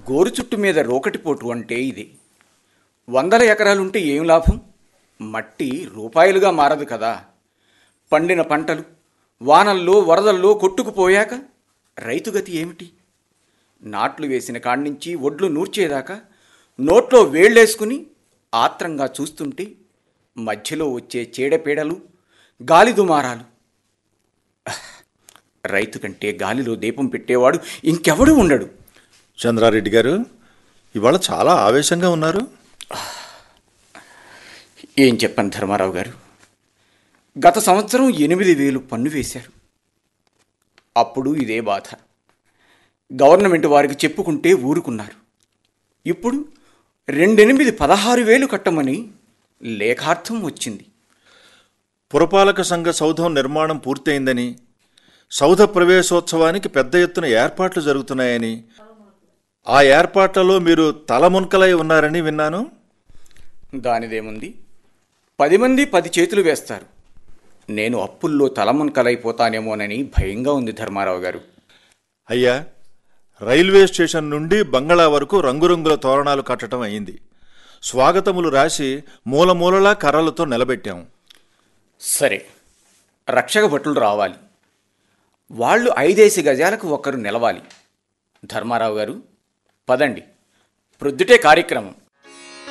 గోరు చుట్టు మీద రోకటిపోటు అంటే ఇది వందల ఎకరాలుంటే ఏం లాభం మట్టి రూపాయలుగా మారదు కదా పండిన పంటలు వానల్లో వరదల్లో కొట్టుకుపోయాక రైతుగతి ఏమిటి నాట్లు వేసిన కాడ్నుంచి ఒడ్లు నూర్చేదాకా నోట్లో వేళ్ళేసుకుని ఆత్రంగా చూస్తుంటే మధ్యలో వచ్చే చీడపీడలు గాలి దుమారాలు రైతు కంటే గాలిలో దీపం పెట్టేవాడు ఇంకెవడూ ఉండడు చంద్రారెడ్డి గారు ఇవాళ చాలా ఆవేశంగా ఉన్నారు ఏం చెప్పను ధర్మారావు గారు గత సంవత్సరం ఎనిమిది వేలు పన్ను వేశారు అప్పుడు ఇదే బాధ గవర్నమెంట్ వారికి చెప్పుకుంటే ఊరుకున్నారు ఇప్పుడు రెండెనిమిది పదహారు వేలు కట్టమని లేఖార్థం వచ్చింది పురపాలక సంఘ సౌధం నిర్మాణం పూర్తయిందని సౌధ ప్రవేశోత్సవానికి పెద్ద ఎత్తున ఏర్పాట్లు జరుగుతున్నాయని ఆ ఏర్పాట్లలో మీరు తలమునకలై ఉన్నారని విన్నాను దానిదేముంది పది మంది పది చేతులు వేస్తారు నేను అప్పుల్లో తలమునకలైపోతానేమోనని భయంగా ఉంది ధర్మారావు గారు అయ్యా రైల్వే స్టేషన్ నుండి బంగళా వరకు రంగురంగుల తోరణాలు కట్టడం అయింది స్వాగతములు రాసి మూలమూలలా కర్రలతో నిలబెట్టాం సరే రక్షక భటులు రావాలి వాళ్ళు ఐదేసి గజాలకు ఒకరు నిలవాలి ధర్మారావు గారు పదండి ప్రొద్దుటే కార్యక్రమం